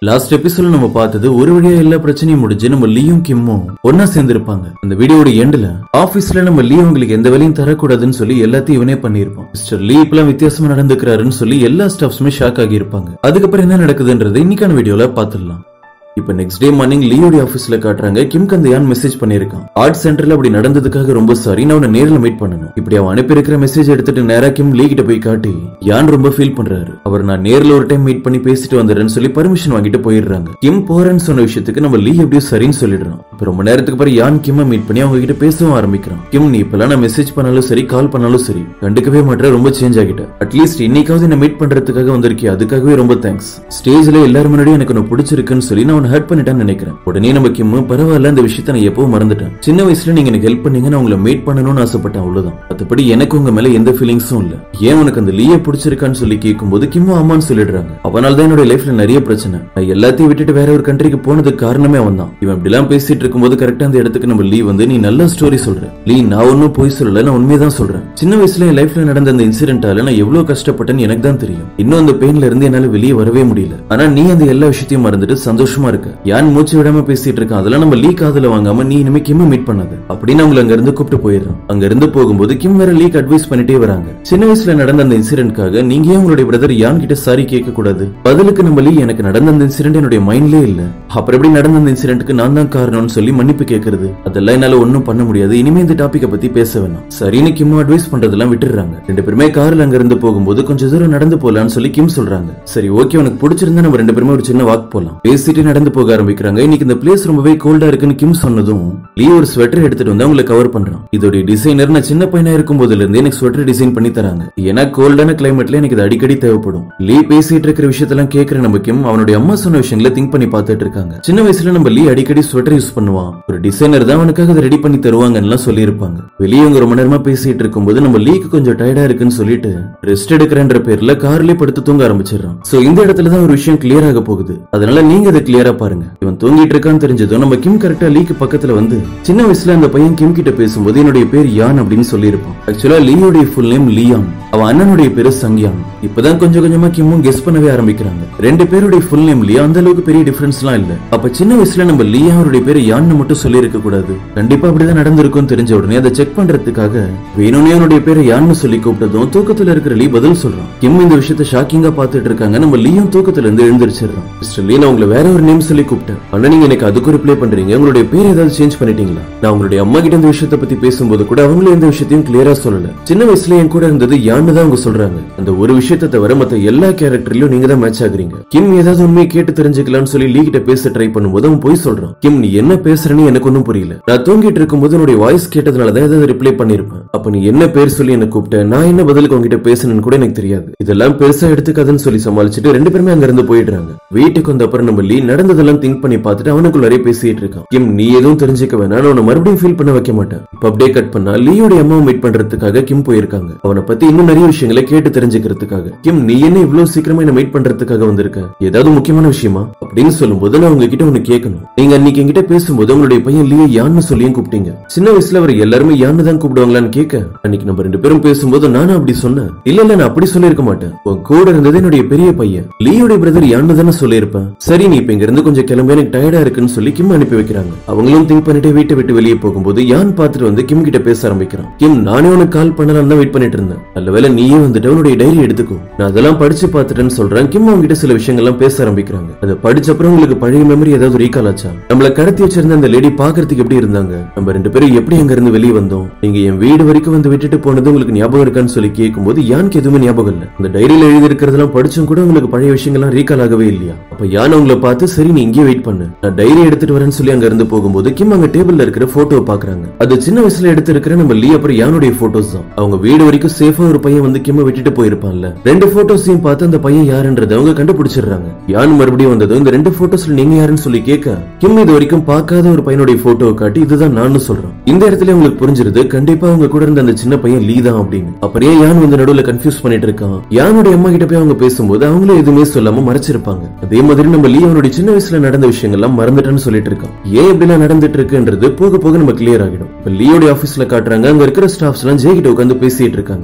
last எபிசோட்ல நம்ம பார்த்தது ஒரு வழியா எல்லா பிரச்சனையும் முடிஞ்சு நம்ம லீயும் கிம்மும் ஒன்னா சேர்ந்திருப்பாங்க அந்த வீடியோட எண்ட்ல ஆபீஸ்ல நம்ம லீ உங்களுக்கு எந்த வேலையும் தரக்கூடாதுன்னு சொல்லி எல்லாத்தையும் இவனே பண்ணிருப்பான் மிஸ்டர் லீ இப்பெல்லாம் வித்தியாசமா நடந்துக்கிறாருன்னு சொல்லி எல்லா ஸ்டாஃப்ஸுமே ஷாக் ஆகி இருப்பாங்க அதுக்கப்புறம் என்ன நடக்குதுன்றது இன்னைக்கான வீடியோல பாத்துடலாம் இப்ப நெக்ஸ்ட் டே மார்னிங் லியோடி ஆபீஸ்ல காட்டுறாங்க கிம் கந்தையான் மெசேஜ் பண்ணிருக்கான் ஆர்ட் சென்டர்ல அப்படி நடந்ததுக்காக ரொம்ப சாரி நான் அவனை நேர்ல மீட் பண்ணணும் இப்படி அவன் அனுப்பி இருக்கிற மெசேஜ் எடுத்துட்டு நேரா கிம் லீ கிட்ட போய் காட்டி யான் ரொம்ப ஃபீல் பண்றாரு அவர் நான் நேர்ல ஒரு டைம் மீட் பண்ணி பேசிட்டு வந்துடுறேன்னு சொல்லி பர்மிஷன் வாங்கிட்டு போயிடுறாங்க கிம் போறேன்னு சொன்ன விஷயத்துக்கு நம்ம லீ எப்படியும் சரின்னு சொல்லிடுறான் இப்ப ரொம்ப நேரத்துக்கு அப்புறம் யான் கிம்ம மீட் பண்ணி அவங்க கிட்ட பேசவும் ஆரம்பிக்கிறான் கிம் நீ இப்பெல்லாம் நான் மெசேஜ் பண்ணாலும் சரி கால் பண்ணாலும் சரி கண்டுக்கவே மாட்டேன் ரொம்ப சேஞ்ச் ஆகிட்ட அட்லீஸ்ட் இன்னைக்காவது என்ன மீட் பண்றதுக்காக வந்திருக்கே அதுக்காகவே ரொம்ப தேங்க்ஸ் ஸ்டேஜ்ல எல்லாரும் முன்னாடி எனக்கு உன்னை பிடிச்சிருக்குன்னு சொல்லி நான் உன்னை ஹர்ட் பண்ணிட்டேன்னு நினைக்கிறேன் உடனே நம்ம கிம் பரவாயில்ல இந்த விஷயத்த நான் எப்பவும் மறந்துட்டேன் சின்ன வயசுல நீங்க எனக்கு ஹெல்ப் பண்ணீங்க நான் உங்களை மீட் பண்ணணும்னு ஆசைப்பட்டேன் அவ்வளவுதான் மத்தபடி எனக்கு உங்க மேல எந்த ஃபீலிங்ஸும் இல்ல ஏன் உனக்கு அந்த லீய பிடிச்சிருக்கான்னு சொல்லி கேட்கும்போது கிம்மு ஆமான்னு சொல்லிடுறாங்க அவனால தான் என்னோட லைஃப்ல நிறைய பிரச்சனை நான் எல்லாத்தையும் விட்டுட்டு வேற ஒரு கண்ட்ரிக்கு போனதுக்கு காரணமே அவன் தான் இவன் இப்படிலாம் பேசிட்டு இருக்கும்போது கரெக்டா அந்த இடத்துக்கு நம்ம லீ வந்து நீ நல்ல ஸ்டோரி சொல்ற லீ நான் ஒன்னும் போய் சொல்லல நான் உண்மையதான் சொல்றேன் சின்ன வயசுல என் லைஃப்ல நடந்த அந்த இன்சிடென்ட்டால நான் எவ்வளவு கஷ்டப்பட்டேன்னு எனக்கு தான் தெரியும் இன்னும் அந்த பெயின்ல இருந்து என்னால வெளியே வரவே முடியல ஆனா நீ அந்த எல்லா விஷயத்தையும் மறந்துட்டு சந்தோஷமா இருக்க யான் மூச்சு விடாம பேசிட்டு இருக்கான் அதெல்லாம் நம்ம லீ காதுல வாங்காம நீ இனிமே கிம்ம மீட் பண்ணாது அப்படின்னு அவங்களை அங்க இருந்து கூப்பிட்டு போயிடுறான் அங்க இருந்து போகும்போது கிம் வேற லீக் அட்வைஸ் பண்ணிட்டே வராங்க சின்ன வயசுல நடந்த அந்த இன்சிடென்ட்காக நீங்க ஏன் உங்களுடைய பிரதர் யான் கிட்ட சாரி கேட்க கூடாது பதிலுக்கு நம்ம லீ எனக்கு நடந்த அந்த இன்சிடென்ட் என்னுடைய மைண்ட்லயே இல்ல அப்புறம் எப்படி நடந்த அந்த இன்சிடென்ட்க்கு நான் தான் காரணம்னு சொல்லி மன்னிப்பு கேக்குறது அதெல்லாம் என்னால ஒண்ணும் பண்ண முடியாது இனிமே இந்த டாபிக்க பத்தி பேச வேணாம் சரின்னு கிம் அட்வைஸ் பண்றதெல்லாம் விட்டுறாங்க ரெண்டு பேருமே கார்ல அங்க இருந்து போகும்போது கொஞ்சம் தூரம் நடந்து போலான்னு சொல்லி கிம் சொல்றாங்க சரி ஓகே உனக்கு பிடிச்சிருந்தா நம்ம ரெண்டு பேருமே ஒரு சின்ன வாக் போலாம் பேசிட்டு நடந்து போக ஆரம்பிக்கிறாங்க இன்னைக்கு இந்த பிளேஸ் ரொம்பவே கோல்டா இருக்குன்னு கிம் சொன்னதும் லீ ஒரு ஸ்வெட்டர் எடுத்துட்டு வந்து அவங்களை கவர் பண்றான் இதோட டிசைனர் நான் சின்ன பையனா இருக்கும் போதுல இருந்து எனக்கு ஸ்வெட்டர் டிசைன் பண்ணி தராங்க ஏன்னா கோல்டான கிளைமேட்ல எனக்கு இது அடிக்கடி தேவைப்படும் லீ பேசிட்டு இருக்கிற விஷயத்தெல்லாம் கேக்குற நம்ம கிம் அவனுடைய அம்மா சொன்ன விஷயங்களை திங்க் பண்ணி பார்த்துட்டு இருக்காங்க சின்ன வயசுல நம்ம லீ அடிக்கடி ஸ்வெட்டர் யூஸ் பண்ணுவான் ஒரு டிசைனர் தான் அவனுக்காக அதை ரெடி பண்ணி தருவாங்கன்னு சொல்லியிருப்பாங்க வெளியே அவங்க ரொம்ப நேரமா பேசிட்டு இருக்கும்போது நம்ம லீக்கு கொஞ்சம் டயர்டா இருக்குன்னு சொல்லிட்டு ரெஸ்ட் எடுக்கிறன்ற பேர்ல கார்லயே படுத்து தூங்க ஆரம்பிச்சிடறான் சோ இந்த இடத்துல தான் ஒரு விஷயம் கிளியர் ஆக போகுது அதனால நீங்க அதை கிளியரா பாருங்க இவன் தூங்கிட்டு இருக்கான்னு தெரிஞ்சதும் நம்ம கிம் கரெக்டா லீக்கு பக்கத்துல வந்து சின்ன வயசுல அந்த பையன் கிம் கிட்ட பேசும்போது என்னுடைய பேர் யான் அப்படின்னு சொல்லியிருப்பான் ஆக்சுவலா லீயோடைய ஃபுல் நேம் லியான் அவன் அண்ணனுடைய பேரு சங்யான் இப்பதான் கொஞ்சம் கொஞ்சமா கிம்மும் கெஸ் பண்ணவே ஆரம்பிக்கிறாங்க ரெண்டு பேருடைய ஃபுல் நேம் லியா அந்த அளவுக்கு பெரிய டிஃபரன்ஸ்லாம் இல்ல அப்ப சின்ன வயசுல நம்ம லியா அவருடைய பேரு யான்னு மட்டும் சொல்லி இருக்க கூடாது கண்டிப்பா அப்படிதான் நடந்திருக்கும் தெரிஞ்ச உடனே அதை செக் பண்றதுக்காக வேணும்னே அவனுடைய பேரை யான்னு சொல்லி கூப்பிட்டதும் தூக்கத்துல இருக்கிற லீ பதில் சொல்றான் கிம் இந்த விஷயத்த ஷாக்கிங்கா பாத்துட்டு இருக்காங்க நம்ம லீயும் தூக்கத்துல இருந்து எழுந்திருச்சிடறான் மிஸ்டர் லீ நான் உங்களை வேற ஒரு நேம் சொல்லி கூப்பிட்டேன் ஆனா நீங்க எனக்கு அதுக்கு ரிப்ளை பண்றீங்க உங்களுடைய பேர் ஏதாவது சேஞ்ச் பண்ணிட்டீங்களா நான் உங்களுடைய அம்மா கிட்ட இந்த விஷயத்தை பத்தி பேசும்போது கூட அவங்களும் எந்த விஷயத்தையும் கிளியரா சொல்லல சின்ன வயசுல என் கூட இருந்தது யான்னு தான் அவங்க சொல்றாங்க அந்த ஒரு விஷயத்தை தவிர மத்த எல்லா கேரக்டர்லயும் நீங்க தான் மேட்ச் ஆகுறீங்க கிம் ஏதாவது உண்மையை கேட்டு தெரிஞ்சுக்கலாம்னு சொல்லி லீ கிட்ட பேச ட்ரை பண்ணும்போது அவன் போய் சொல்றான் கிம் நீ என்ன பேசுறேன்னு எனக்கு ஒன்னும் புரியல நான் தூங்கிட்டு இருக்கும்போது உன்னுடைய வாய்ஸ் கேட்டதுனால தான் ஏதாவது ரிப்ளை பண்ணிருப்பேன் அப்ப நீ என்ன பேர் சொல்லி என்ன கூப்பிட்ட நான் என்ன பதிலுக்கு உங்ககிட்ட பேசணும்னு கூட எனக்கு தெரியாது இதெல்லாம் பெருசா எடுத்துக்காதுன்னு சொல்லி சமாளிச்சுட்டு ரெண்டு பேருமே அங்க இருந்து போயிடுறாங்க வீட்டுக்கு வந்த அப்புறம் நம்ம லீ நடந்ததெல்லாம் திங்க் பண்ணி பார்த்துட்டு அவனுக்குள்ளாரே பேசிட்டு இருக்கான் கிம் நீ எதுவும் தெரிஞ்சுக்க வேணாம் நான் உன்னை மறுபடியும் ஃபீல் பண்ண வைக்க மாட்டேன் இப்ப அப்படியே கட் பண்ணா லீயோட அம்மாவை மீட் பண்றதுக்காக கிம் போயிருக்காங்க அவனை பத்தி இன்னும் நிறைய விஷயங்களை கேட்டு தெரிஞ்சுக்கிறதுக்காக கிம் நீ என்ன இவ்வளவு சீக்கிரமா என்ன மீட் பண்றதுக்காக வந்திருக்க ஏதாவது முக்கியமான விஷயமா அப்படின்னு சொல்லும்போது நான் உங்ககிட்ட ஒண்ணு கேட்கணும் நீங்க அன்னைக்கு என்கிட்ட பேசும்போது உங்களுடைய பையன் லியோ யான்னு சொல்லியும் கூப்பிட்டீங்க சின்ன வயசுல அவர் எல்லாருமே யான்னு தான் கூப்பிடுவாங்களான்னு கேட்க அன்னைக்கு நம்ம ரெண்டு பேரும் பேசும்போது நானும் அப்படி சொன்னேன் இல்ல இல்ல நான் அப்படி சொல்லியிருக்க மாட்டேன் உன் கூட இருந்தது என்னுடைய பெரிய பையன் லீயோட பிரதர் யான்னு தானே சொல்லியிருப்பேன் சரி நீ இப்ப இங்க இருந்து கொஞ்சம் கிளம்ப எனக்கு டயர்டா இருக்குன்னு சொல்லி கிம் அனுப்பி வைக்கிறாங்க அவங்களும் திங்க் பண்ணிட்டு வீட்டை விட்டு வெளியே போகும்போது யான் பார்த்துட்டு வந்து கிம் கிட்ட பேச ஆரம்பிக்கிறான் கிம் நானே உனக்கு கால் பண்ணலாம் தான் வெயிட் பண்ணிட்டு இருந்தேன் நல்லவேளை நீயே வந்துட்டு உன்னுடைய டைரி எடுத்துக்கோ நான் அதெல்லாம் படிச்சு பார்த்துட்டேன்னு சொல்றேன் கிம் அவங்க கிட்ட சில விஷயங்கள்லாம் பேச ஆரம்பிக்கிறாங்க அதை படிச்ச அப்புறம் உங்களுக்கு பழைய மெமரி ஏதாவது ரீகால் ஆச்சா நம்மள கடத்தி வச்சிருந்த அந்த லேடி பாக்குறதுக்கு எப்படி இருந்தாங்க நம்ம ரெண்டு பேரும் எப்படி அங்க இருந்து வெளியே வந்தோம் நீங்க என் வீடு வரைக்கும் வந்து விட்டுட்டு போனது உங்களுக்கு ஞாபகம் இருக்கான்னு சொல்லி கேட்கும்போது யானுக்கு எதுவுமே ஞாபகம் இல்ல அந்த டைரியில எழுதி இருக்கிறதெல்லாம் படிச்சும் கூட உங்களுக்கு பழைய விஷயங்கள்லாம் ரீகால் ஆகவே இல்லையா அப்ப யான் உங்களை பார்த்து சரி நீ இங்கே வெயிட் பண்ணு நான் டைரி எடுத்துட்டு வரேன்னு சொல்லி அங்க இருந்து போகும்போது கிம் அங்க டேபிள்ல இருக்கிற போட்டோவை பாக்குறாங்க அது சின்ன வயசுல எடுத்து இருக்கிற நம்ம லீ அப்புறம் யானுடைய போட்டோஸ் தான் அவங்க வீடு வரைக்கும் சேஃபா ஒரு பையன் வந்து கிம்ம விட்டுட்டு போயிருப்பான்ல ரெண்டு போட்டோஸையும் பார்த்து அந்த பையன் யாருன்றதை அவங்க கண்டுபிடிச்சிடுறாங்க யான் மறுபடியும் வந்ததும் இந்த ரெண்டு போட்டோஸ்ல நீங்க யாருன்னு சொல்லி கேட்க கிம் இது வரைக்கும் பார்க்காத ஒரு பையனுடைய போட்டோவை காட்டி இதுதான் நான் சொல்றேன் இந்த இடத்துல உங்களுக்கு புரிஞ்சிருது கண்டிப்பா அவங்க கூட இருந்த அந்த சின்ன பையன் லீ தான் அப்படின்னு அப்புறம் ஏன் யான் வந்து நடுவுல கன்ஃபியூஸ் பண்ணிட்டு இருக்கான் யானுடைய அம்மா கிட்ட போய் அவங்க பேசும்போது அவங்களும் எதுவுமே சொல்லாம மறைச்சிருப்பாங்க அதே மாதிரி நம்ம லீ அவனுடைய சின்ன வயசுல நடந்த விஷயங்கள்லாம் மறந்துட்டேன்னு சொல்லிட்டு இருக்கான் ஏன் இப்படிலாம் நடந்துட்டு இருக்குன்றது போக போக நம்ம கிளியர் ஆகிடும் இப்ப லீயோட ஆபீஸ்ல காட்டுறாங்க அங்க இருக்கிற ஸ்டாஃப்ஸ் எல்லாம் ஜெய் கிட்ட உட்காந்து பேசிட்டு இருக்காங்க நீ ஒரு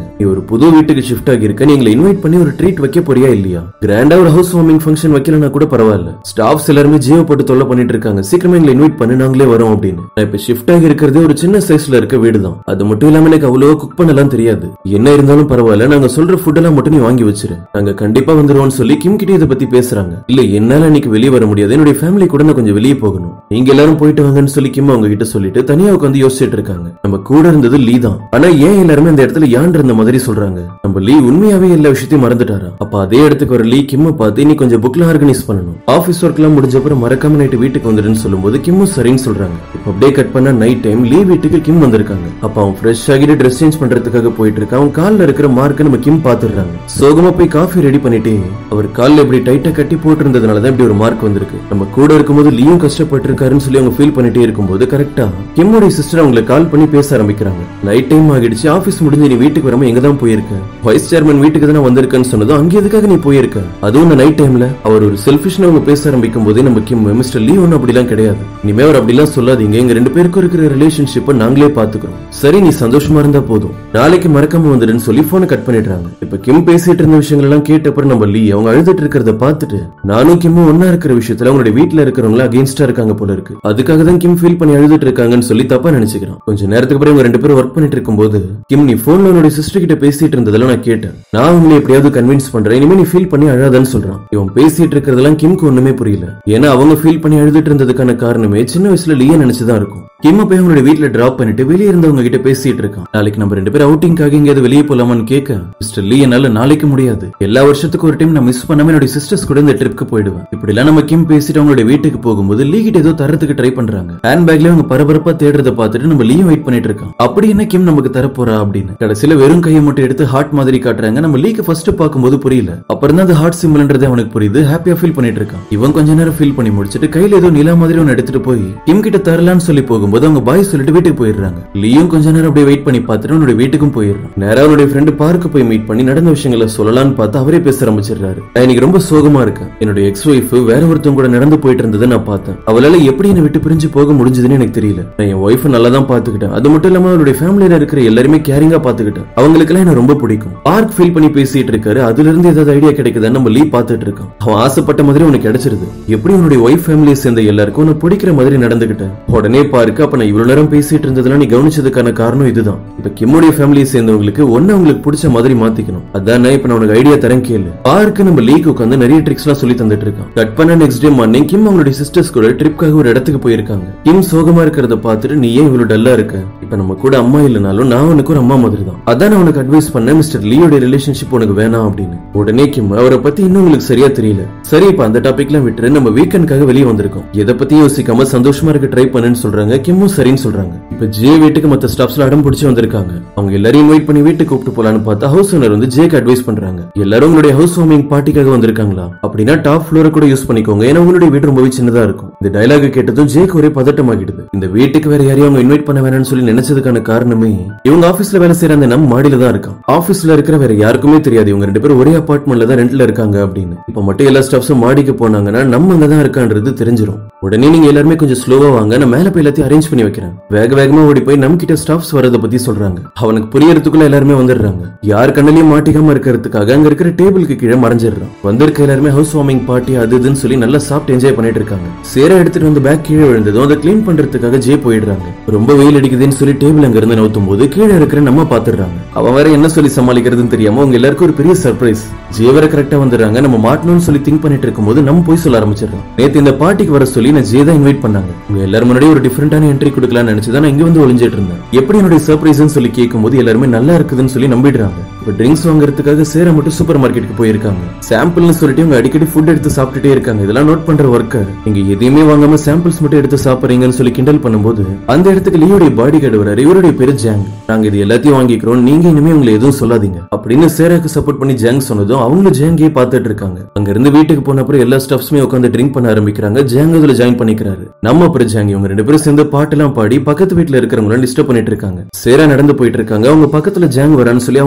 புது வீட்டுக்கு ஷிஃப்ட் ஆகியிருக்க நீ எங்களை இன்வைட் பண்ணி ஒரு ட்ரீட் வைக்க போறியா இல்லையா கிராண்டா ஒரு ஹவுஸ் வார்மிங் ஃபங்க்ஷன் வைக்கலனா கூட பரவாயில்ல ஸ்டாஃப்ஸ் எல்லாருமே ஜியோ போட்டு தொல்லை பண்ணிட்டு இருக்காங்க சீக்கிரமா எங்களை இன்வைட் பண்ணி நாங்களே வரோம் அப்படின்னு நான் இப்ப ஷிஃப்ட் ஆகி இருக்கிறதே ஒரு சின்ன சைஸ்ல இருக்க வீடு தான் அது மட்டும் இல்லாம எனக்கு அவ்வளவா குக் பண்ணலாம் தெரியாது என்ன இருந்தாலும் பரவாயில்ல நாங்க சொல்ற ஃபுட் எல்லாம் மட்டும் நீ வாங்கி வச்சிரு நாங்க கண்டிப்பா வந்துருவோம்னு சொல்லி கிம் கிட்ட இதை பத்தி பேசுறாங்க இல்ல என்னால இன்னைக்கு வெளியே வர முடியாது என்னுடைய ஃபேமிலி கூட நான் கொஞ்சம் வெளியே போகணும் நீங்க எல்லாரும் போயிட்டு வாங்கன்னு சொல்லி கிம் அவங்க கிட்ட சொல்லிட்டு தனியா உட்காந்து யோசிச்சுட்டு இருக்காங்க நம்ம கூட இருந்தது லீ தான் ஆனா ஏன் எல்லாருமே அந்த இடத்துல யான் இருந்த மாதிரி சொல்றாங்க நம்ம லீ உண்மையாவே எல்லா விஷயத்தையும் மறந்துட்டாரா அப்ப அதே இடத்துக்கு ஒரு லீ கிம்ம பார்த்து நீ கொஞ்சம் புக்ல ஆர்கனைஸ் பண்ணணும் ஆபீஸ் ஒர்க் எல்லாம் முடிஞ்ச அப்புறம் மறக்காம நைட்டு வீட்டுக்கு வந்துடுன்னு சொல்லும்போது கிம்மும் சரின்னு சொல்றாங்க இப்ப அப்படியே கட் பண்ணா நைட் டைம் லீ வீட்டுக்கு கிம் வந்திருக்காங்க அப்ப அவன் ஃப்ரெஷ் ஆகிட்டு ட்ரெஸ் சேஞ்ச் பண்றதுக்காக போயிட்டு இருக்கான் அவன் கால்ல இருக்கிற மார்க்க நம்ம கிம் பாத்துடுறாங்க சோகமா போய் காஃபி ரெடி பண்ணிட்டு அவர் கால்ல இப்படி டைட்டா கட்டி போட்டிருந்ததுனால தான் இப்படி ஒரு மார்க் வந்திருக்கு நம்ம கூட இருக்கும்போது லீயும் கஷ்டப்பட்டு இருக்காருன்னு சொல்லி அவங்க ஃபீல் பண்ணிட்டே இருக்கும்போது கரெக்டா கிம்முடைய சிஸ்டர் அவங்களை கால் பண்ணி பேச ஆரம்பிக்கிறாங்க நைட் டைம் ஆகிடுச்சு ஆபீஸ் முடிஞ்சு நீ வீட்டுக்கு வராம எங்க தான் போயிருக்க வைஸ் சேர்மன் வீட்டுக்கு தானே வந்திருக்கேன்னு சொன்னதும் அங்க எதுக்காக நீ போயிருக்க அதுவும் இந்த நைட் டைம்ல அவர் ஒரு செல்ஃபிஷ்னு அவங்க பேச ஆரம்பிக்கும் போதே நம்ம கிம் மிஸ்டர் லீ ஒன்னும் அப்படிலாம் கிடையாது இனிமே அவர் அப்படிலாம் சொல்லாதீங்க எங்க ரெண்டு பேருக்கும் இருக்கிற ரிலேஷன்ஷிப்பை நாங்களே பாத்துக்கிறோம் சரி நீ சந்தோஷமா இருந்தா போதும் நாளைக்கு மறக்காம வந்துடுன்னு சொல்லி போனை கட் பண்ணிடுறாங்க இப்ப கிம் பேசிட்டு இருந்த விஷயங்கள் எல்லாம் கேட்டப்பறம் நம்ம லீ அவங்க அழுதுட்டு இருக்கிறத பார்த்துட்டு நானும் கிம்மும் ஒன்னா இருக்கிற விஷயத்துல அவங்களுடைய வீட்டுல இருக்கிறவங்கள அகேன்ஸ்டா இருக்காங்க போல இருக்கு அதுக்காக தான் கிம் ஃபீல் பண்ணி அழுதுட்டு இருக்காங்கன்னு சொல்லி தப்பா நினைச்சுக்கிறான் கொஞ்ச நேரத்துக்கு அப்புறம் இவங்க ரெண்டு பேரும் ஒர்க் பண்ணிட்டு இருக்கும்போது கிம் நீ போன்ல உன்னோட சிஸ்டர் கிட்ட பேசிட்டு இருந்ததெல்லாம் நான் கேட்டேன் நான் உங்களை எப்படியாவது கன்வின்ஸ் பண்றேன் இனிமே நீ ஃபீல் பண்ணி அழாதன்னு சொல்றான் இவன் பேசிட்டு இருக்கிறதெல்லாம் கிம்க்கு ஒண்ணுமே புரியல ஏன்னா அவங்க ஃபீல் பண்ணி அழுதுட்டு இருந்ததுக்கான காரணமே சின்ன வயசுல லீய நினைச்சுதான் இருக்கும் கிம்ம போய் அவங்களோட வீட்ல டிராப் பண்ணிட்டு வெளியே இருந்தவங்க கிட்ட பேசிட்டு இருக்கான் நாளைக்கு நம்ம ரெண்டு பேரும் அவுட்டிங்காக எங்கேயாவது வெளியே போலாமான்னு கேட்க மிஸ்டர் லீ என்னால நாளைக்கு முடியாது எல்லா வருஷத்துக்கு ஒரு டைம் நான் மிஸ் பண்ணாம என்னோட சிஸ்டர்ஸ் கூட இந்த ட்ரிப்க்கு போயிடுவேன் இப்படி எல்லாம் நம்ம கிம் பேசிட்டு அவங்களோட வீட்டுக்கு போகும்போது லீ கிட்ட ஏதோ தரத்துக்கு ட்ரை பண்றாங்க ஹேண்ட் பேக்ல அவங்க பரபரப்பா தேடுறத பார்த்துட்டு நம்ம லீயும் வெயிட் பண்ணிட்டு இருக்கோம் அப்படி என்ன கிம் நமக்கு தர போறா அப்படின்னு கடைசியில வெறும் கையை மட்டும் எடுத்து ஹார்ட் மாதிரி காட்டுறாங்க நம்ம லீக்கு ஃபர்ஸ்ட் பார்க்கும்போது புரியல அப்புறம் தான் அது ஹார்ட் சிம்பிள்ன்றது அவனுக்கு புரியுது ஹாப்பியா ஃபீல் பண்ணிட்டு இருக்கான் இவன் கொஞ்ச நேரம் ஃபீல் பண்ணி முடிச்சிட்டு கையில ஏதோ நிலா மாதிரி ஒன்னு எடுத்துட்டு போய் கிம் கிட்ட தரலான்னு சொல்லி போகும்போது அவங்க பாய் சொல்லிட்டு வீட்டுக்கு போயிடுறாங்க லீயும் கொஞ்ச நேரம் அப்படியே வெயிட் பண்ணி பார்த்துட்டு அவனுடைய வீட்டுக்கும் போயிடுறான் நேரா அவனுடைய ஃப்ரெண்டு பார்க்க போய் மீட் பண்ணி நடந்த விஷயங்களை சொல்லலாம்னு பார்த்து அவரே பேச ஆரம்பிச்சிடுறாரு நான் இன்னைக்கு ரொம்ப சோகமா இருக்கேன் என்னுடைய எக்ஸ் ஒய்ஃப் வேற ஒருத்தவங்க கூட நடந்து போயிட்டு இருந்ததை நான் பார்த்தேன் அவளால எப்படி என்னை விட்டு பிரிஞ்சு போக முடிஞ்சதுன்னு எனக்கு தெரியல நான் என் ஒய்ஃப் நல்லா தான் பாத்துக்கிட்டேன் அது மட்டும் இல்லாம அவருடைய ஃபேமிலியில இருக்கிற எல்லாருமே கேரிங்கா பாத்துக்கிட்டேன் அவங்களுக்கு எல்லாம் என்ன ரொம்ப பிடிக்கும் பார்க் ஃபீல் பண்ணி பேசிட்டு இருக்காரு அதுல இருந்து ஏதாவது ஐடியா கிடைக்குதான்னு நம்ம லீ பாத்துட்டு இருக்கோம் அவன் ஆசைப்பட்ட மாதிரி உனக்கு கிடைச்சிருது எப்படி உன்னுடைய ஒய்ஃப் ஃபேமிலியை சேர்ந்த எல்லாருக்கும் உன்னை பிடிக்கிற மாதிரி நடந்துகிட்டேன் உடனே பார்க்க அப்ப நான் இவ்வளவு நேரம் பேசிட்டு இருந்ததெல்லாம் நீ கவனிச்சதுக்கான காரணம் இதுதான் இப்ப கிம்முடைய ஃபேமிலியை சேர்ந்தவங்களுக்கு ஒன்னு அவங்களுக்கு பிடிச்ச மாதிரி மாத்திக்கணும் அதான் இப்ப நான் உனக்கு ஐடியா தரேன் கேளு பார்க்கு நம்ம லீக் உட்காந்து நிறைய ட்ரிக்ஸ் எல்லாம் சொல்லி தந்துட்டு இருக்கான் கட் பண்ண நெக்ஸ்ட் டே மார்னிங் கிம் அவங்களுடைய சிஸ்டர்ஸ் கூட ட்ரிப்காக ஒரு இடத்துக்கு போயிருக்காங்க கிம் சோகமா இருக்கிறத பார்த்துட்டு நீ ஏன் இவ்வளவு டல்லா இருக்க இப்ப நம்ம கூட அம்மா இல்லனாலும் நான் உனக்கு ஒரு அம்மா மாதிரி தான் அதான் நான் உனக்கு அட்வைஸ் பண்ணேன் மிஸ்டர் லீயோட ரிலேஷன்ஷிப் உனக்கு வேணாம் அப்படின்னு உடனே கிம் அவரை பத்தி இன்னும் உங்களுக்கு சரியா தெரியல சரி இப்ப அந்த டாபிக்லாம் விட்டுரு நம்ம வீக்கெண்ட்காக வெளியே வந்திருக்கோம் எதை பத்தி யோசிக்காம சந்தோஷமா இருக்க ட்ரை பண்ணுன்னு சொல்றாங்க கிம்மும் சரின்னு சொல்றாங்க இப்ப ஜே வீட்டுக்கு மத்த ஸ்டாஃப்ஸ்ல அடம் பிடிச்சு வந்திருக்காங்க அவங்க எல்லாரையும் இன்வைட் பண்ணி வீட்டுக்கு கூப்பிட்டு போலான்னு பார்த்தா ஹவுஸ் ஓனர் வந்து ஜேக்கு அட்வைஸ் பண்றாங்க எல்லாரும் உங்களுடைய ஹவுஸ் வார்மிங் பார்ட்டிக்காக வந்திருக்காங்களா அப்படின்னா டாப் ஃப்ளோரை கூட யூஸ் பண்ணிக்கோங்க ஏன்னா உங்களுடைய வீடு ரொம்பவே சின்னதா இருக்கும் இந்த டயலாக் கேட்டதும் ஜேக்கு ஒரே பதட்டமாகிடுது இந்த வீட்டுக்கு வேற யாரையும் அவங்க இன்வைட் பண்ண வேணாம்னு சொல்லி நினைச்சதுக்கான காரணமே இவங்க ஆபீஸ்ல வேலை செய்யற அந்த நம்ம மாடியில தான் இருக்கான் ஆபீஸ்ல இருக்கிற வேற யாருக்குமே தெரியாது இவங்க ரெண்டு பேரும் ஒரே அபார்ட்மெண்ட்ல தான் ரெண்ட்ல இருக்காங்க அப்படின்னு இப்ப மட்டும் எல்லா ஸ்டாஃப்ஸும் மாடிக்கு போனாங்கன்னா நம்ம அங்க தான் இருக்கான்றது தெரிஞ்சிரும் உடனே நீங்க எல்லாருமே கொஞ்சம் ஸ்லோவா வாங்க நான் மேல போய் எல்லாத்தையும் அரேஞ்ச் பண்ணி வைக்கிறேன் வேக வேகமா ஓடி போய் நம்ம கிட்ட ஸ்டாஃப்ஸ் வரத பத்தி சொல்றாங்க அவனுக்கு புரியறதுக்குள்ள எல்லாருமே வந்துடுறாங்க யார் கண்ணிலையும் மாட்டிக்காம இருக்கிறதுக்காக அங்க இருக்கிற டேபிளுக்கு கீழே மறைஞ்சிடுறான் வந்திருக்க எல்லாருமே ஹவுஸ் வார்மிங் பார்ட்டி அது இதுன்னு சொல்லி நல்லா சாப்பிட்டு என்ஜாய் பண்ணிட்டு இருக்காங்க சேர எடுத்துட்டு வந்து பேக் கீழே விழுந்ததும் அதை க்ளீன் பண்றதுக்காக ஜே போயிடுறாங்க ரொம்ப வெயில் அடிக்குதுன்னு சொல்லி டேபிள் அங்க இருந்து நவுத்தும் போது கீழே இருக்கிற நம்ம பாத்துடுறாங்க அவன் வேற என்ன சொல்லி சமாளிக்கிறதுன்னு தெரியாம உங்க எல்லாருக்கும் ஒரு பெரிய சர்ப்ரைஸ் ஜே வேற கரெக்டா வந்துடுறாங்க நம்ம மாட்டணும்னு சொல்லி திங்க் பண்ணிட்டு இருக்கும்போது நம்ம போய் சொல்ல ஆரம்பிச்சிடறோம் நேத்து இந்த பார்ட்டிக்கு வர சொல்லி நான் ஜே தான் இன்வைட் பண்ணாங்க உங்க எல்லாரும் முன்னாடி ஒரு டிஃபரெண்டான என்ட்ரி கொடுக்கலாம்னு நினைச்சுதான் நான் இங்க வந்து ஒளிஞ்சிட்டு இருந்தேன் எப்படி என்னுடைய சர்ப்ரைஸ்னு சொல்லி கேட்கும்போது எல்லாருமே நல்லா இருக்குதுன்னு சொல்லி நம்பிடுறாங்க இப்ப ட்ரிங்க்ஸ் வாங்குறதுக்காக சேர மட்டும் சூப்பர் மார்க்கெட்டுக்கு போயிருக்காங்க சாம்பிள்னு சொல்லிட்டு இவங்க அடிக்கடி ஃபுட் எடுத்து சாப்பிட்டுட்டே இருக்காங்க இதெல்லாம் நோட் பண்ற ஒர்க்கர் நீங்க எதையுமே வாங்காம சாம்பிள்ஸ் மட்டும் எடுத்து சாப்பிடுறீங்கன்னு சொல்லி கிண்டல் பண்ணும்போது அந்த இடத்துக்கு லியோடைய பாடி கார்டு வராரு இவருடைய பேரு ஜாங் நாங்க இது எல்லாத்தையும் வாங்கிக்கிறோம் நீங்க இனிமே உங்களை எதுவும் சொல்லாதீங்க அப்படின்னு சேராக்கு சப்போர்ட் பண்ணி ஜாங் சொன்னதும் அவங்களும் ஜாங்கே பார்த்துட்டு இருக்காங்க அங்க இருந்து வீட்டுக்கு போன அப்புறம் எல்லா ஸ்டாஃப்ஸுமே உட்காந்து ட்ரிங்க் பண்ண ஆரம்பிக்கிறாங்க ஜாங் அதுல ஜாயின் பண்ணிக்கிறாரு நம்ம அப்புறம் ஜாங் இவங்க ரெண்டு பேரும் சேர்ந்து பாட்டெல்லாம் பாடி பக்கத்து வீட்டுல இருக்கிறவங்களும் டிஸ்டர்ப் பண்ணிட்டு இருக்காங்க சேரா நடந்து போயிட்டு இருக்காங்க அவங்க பக்கத்துல ஜாங் வரான்னு சொல்லி அவங்களும் பேச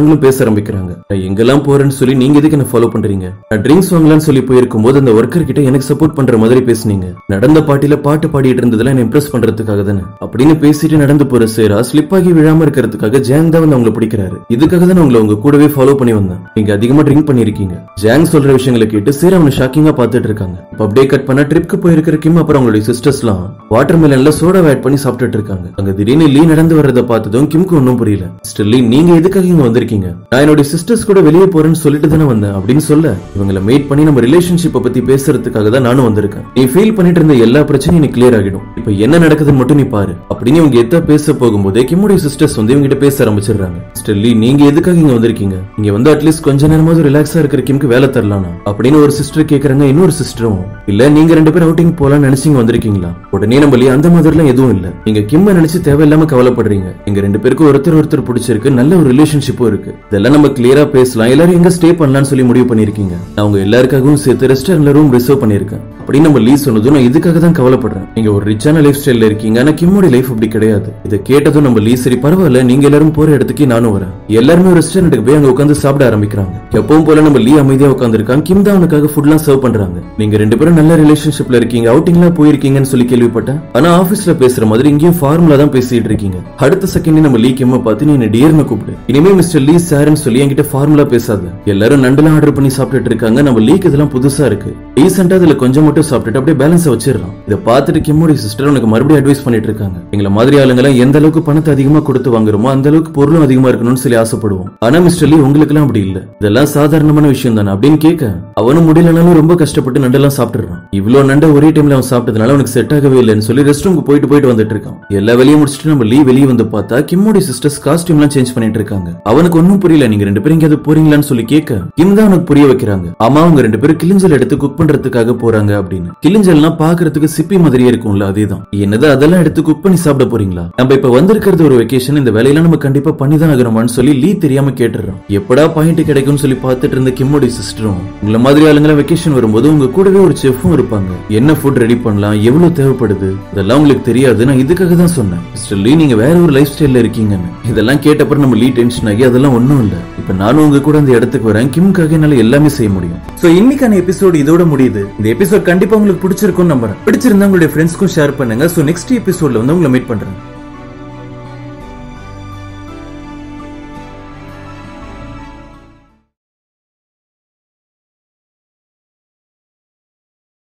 ஆரம்பிக்கிறாங்க நான் எங்கெல்லாம் போறேன்னு சொல்லி நீங்க எதுக்கு என்ன ஃபாலோ பண்றீங்க நான் ட்ரிங்க்ஸ் வாங்கலாம்னு சொல்லி போயிருக்கும் போது அந்த ஒர்க்கர் கிட்ட எனக்கு சப்போர்ட் பண்ற மாதிரி பேசுனீங்க நடந்த பாட்டில பாட்டு பாடிட்டு இருந்ததெல்லாம் என்ன இம்ப்ரெஸ் பண்றதுக்காக தானே அப்படின்னு பேசிட்டு நடந்து போற சேரா ஸ்லிப் ஆகி விழாம இருக்கிறதுக்காக ஜாங் தான் வந்து அவங்களை பிடிக்கிறாரு இதுக்காக தான் உங்களை உங்க கூடவே ஃபாலோ பண்ணி வந்தேன் நீங்க அதிகமா ட்ரிங்க் பண்ணிருக்கீங்க ஜாங் சொல்ற விஷயங்களை கேட்டு சேரா அவனை ஷாக்கிங்கா பார்த்துட்டு இருக்காங்க இப்ப அப்படியே கட் பண்ண ட்ரிப்க்கு போயிருக்கிற கிம் அப்புறம் அவங்களுடைய சிஸ்டர்ஸ்லாம் வாட்டர் மெலன்ல சோடா ஆட் பண்ணி சாப்பிட்டுட்டு இருக்காங்க அங்க திடீர்னு லீ நடந்து வர்றத பார்த்ததும் கிம்க்கு ஒன்றும் புரியல மிஸ்டர் லீ நீங்க எதுக்காக இங்க வந்திருக்கீங்க நான் என்னுடைய சிஸ்டர்ஸ் கூட வெளியே போறேன்னு சொல்லிட்டு தானே வந்தேன் அப்படின்னு சொல்ல இவங்களை மீட் பண்ணி நம்ம ரிலேஷன்ஷிப்பை பத்தி பேசுறதுக்காக தான் நானும் வந்திருக்கேன் நீ ஃபீல் பண்ணிட்டு இருந்த எல்லா பிரச்சனையும் எனக்கு கிளியர் ஆகிடும் இப்ப என்ன நடக்குதுன்னு மட்டும் நீ பாரு அப்படின்னு இவங்க எத்த பேச போகும்போதே கிம்முடைய சிஸ்டர்ஸ் வந்து இவங்க கிட்ட பேச ஆரம்பிச்சிடுறாங்க மிஸ்டர் லீ நீங்க எதுக்காக இங்க வந்திருக்கீங்க இங்க வந்து அட்லீஸ்ட் கொஞ்ச நேரமாவது ரிலாக்ஸா இருக்கிற கிம்க்கு வேலை தரலானா அப்படின்னு ஒரு சிஸ்டர் கேக்குறாங்க இன்னொரு சிஸ்டரும் இல்ல நீங்க ரெண்டு பேரும் அவுட்டிங் போலாம்னு நினைச்சீங்க வந்திருக்கீங்களா உடனே நம்ம லீ அந்த மாதிரிலாம் எதுவும் இல்ல நீங்க கிம்ம நினைச்சு தேவையில்லாம கவலைப்படுறீங்க எங்க ரெண்டு பேருக்கும் ஒருத்தர் ஒருத்தர் பிடிச்சிருக்கு நல்ல ஒரு ரிலேஷன்ஷிப்பும் இருக்கு இதெல்லாம் நம்ம கிளியரா பேசலாம் எல்லாரும் எங்க ஸ்டே பண்ணலாம்னு சொல்லி முடிவு பண்ணிருக்கீங்க நான் உங்க எல்லாருக்காகவும் சேர்த்து ரெஸ்டாரண்ட்ல ரூம் ரிசர்வ் பண்ணிருக்கேன் அப்படின்னு நம்ம லீ சொன்னதும் நான் இதுக்காக தான் கவலைப்படுறேன் நீங்க ஒரு ரிச்சான லைஃப் ஸ்டைல்ல இருக்கீங்க ஆனா கிம்மோட லைஃப் அப்படி கிடையாது இதை கேட்டதும் நம்ம லீ சரி பரவாயில்ல நீங்க எல்லாரும் போற இடத்துக்கு நானும் வரேன் எல்லாருமே ஒரு ரெஸ்டாரண்ட்டுக்கு போய் அங்க உட்காந்து சாப்பிட ஆரம்பிக்கிறாங்க எப்பவும் போல நம்ம லீ அமைதியா உட்காந்துருக்காங்க கிம் தான் அவனுக்காக ஃபுட்லாம் சர்வ் பண்றாங்க நீங்க ரெண்டு பேரும் நல்ல ரிலேஷன்ஷிப்ல இருக்கீங்க அவுட்டிங்லாம் போயிருக்கீங்கன்னு சொல்லி கேள்விப்பட்டேன் ஆனா ஆபீஸ்ல பேசுற மாதிரி இங்கேயும் ஃபார்முலா தான் பேசிட்டு இருக்கீங்க அடுத்த செகண்ட் நம்ம லீ கிம்ம பார்த்து நீ என்ன டியர்னு கூப்பிடு இனிமே மிஸ்டர் லீ சார்னு சொல்லி என்கிட்ட ஃபார்முலா பேசாத எல்லாரும் நண்டுலாம் ஆர்டர் பண்ணி சாப்பிட்டுட்டு இருக்காங்க நம்ம லீக்கு இதெல்லாம் புதுசா இருக்கு ரீசெண்டா அதுல கொஞ்சம் மட்டும் சாப்பிட்டுட்டு அப்படியே பேலன்ஸ் வச்சிடலாம் இதை பார்த்துட்டு கிம்முடைய சிஸ்டர் உனக்கு மறுபடியும் அட்வைஸ் பண்ணிட்டு இருக்காங்க எங்களை மாதிரி ஆளுங்கெல்லாம் எந்த அளவுக்கு பணத்தை அதிகமா கொடுத்து வாங்குறோமோ அந்த அளவுக்கு பொருளும் அதிகமா இருக்கணும்னு சொல்லி ஆசைப்படுவோம் ஆனா மிஸ்டர் லீ உங்களுக்கு எல்லாம் அப்படி இல்ல இதெல்லாம் சாதாரணமான விஷயம் தானே அப்படின்னு கேட்க அவனும் முடியலனாலும் ரொம்ப கஷ்டப்பட்டு நண்டெல்லாம் சாப்பிட்டுறான் இவ்வளவு நண்டை ஒரே டைம்ல அவன் சாப்பிட்டதுனால அவனுக்கு செட் ஆகவே இல்லைன்னு சொல்லி ரெஸ்ட் ரூமுக்கு போயிட்டு போயிட்டு வந்துட்டு இருக்கான் எல்லா வேலையும் முடிச்சுட்டு நம்ம லீ வெளியே வந்து பார்த்தா கிம்முடைய சிஸ்டர்ஸ் காஸ்டியூம் எல்லாம் சேஞ்ச் பண்ணிட்டு இருக்காங்க அவனுக்கு ஒன்னும் புரியல நீங்க ரெண்டு பேரும் எங்கேயாவது போறீங்களான்னு சொல்லி கேட்க கிம் தான் அவனுக்கு புரிய வைக்கிறாங்க ஆமா அவங்க ரெண்டு பேரும் கிளிஞ்சல் எடுத்து குக் பண்றதுக்காக போறாங்க அப்படின்னு கிளிஞ்சல்லாம் பாக்குறதுக்கு சிப்பி மாதிரியே இருக்கும்ல அதேதான் என்னது அதெல்லாம் எடுத்து குக் பண்ணி சாப்பிட போறீங்களா நம்ம இப்ப வந்திருக்கிறது ஒரு வெக்கேஷன் இந்த வேலையெல்லாம் நம்ம கண்டிப்பா பண்ணி தான் ஆகணுமான்னு சொல்லி லீ தெரியாம கேட்டுறான் எப்படா பாயிண்ட் கிடைக்கும்னு சொல்லி பார்த்துட்டு இருந்த கிம்மோடி சிஸ்டரும் உங்களை மாதிரி ஆளுங்களாம் வெக்கேஷன் வரும்போது உங்க கூடவே ஒரு செஃப்பும் இருப்பாங்க என்ன ஃபுட் ரெடி பண்ணலாம் எவ்வளவு தேவைப்படுது இதெல்லாம் உங்களுக்கு தெரியாது நான் இதுக்காக தான் சொன்னேன் மிஸ்டர் லீ நீங்க வேற ஒரு லைஃப் ஸ்டைல்ல இருக்கீங்கன்னு இதெல்லாம் கேட்டப்பறம் நம்ம லீ டென்ஷன் ஆகி அதெல்லாம் ஒண்ணும் இல்ல இப்ப நானும் உங்க கூட அந்த இடத்துக்கு வரேன் கிம்காக என்னால எல்லாமே செய்ய முடியும் சோ இன்னைக்கான எபிசோட் இதோட முடியுது இந்த எபிசோட் கண்டிப்பா உங்களுக்கு பிடிச்சிருக்கும்னு நம்புறேன் பிடிச்சிருந்தா உங்களுடைய ஃப்ரெண்ட்ஸ்க்கும் ஷேர் பண்ணுங்க சோ நெக்ஸ்ட் எபிசோட்ல வந்து உங்களை மீட் பண்றேன்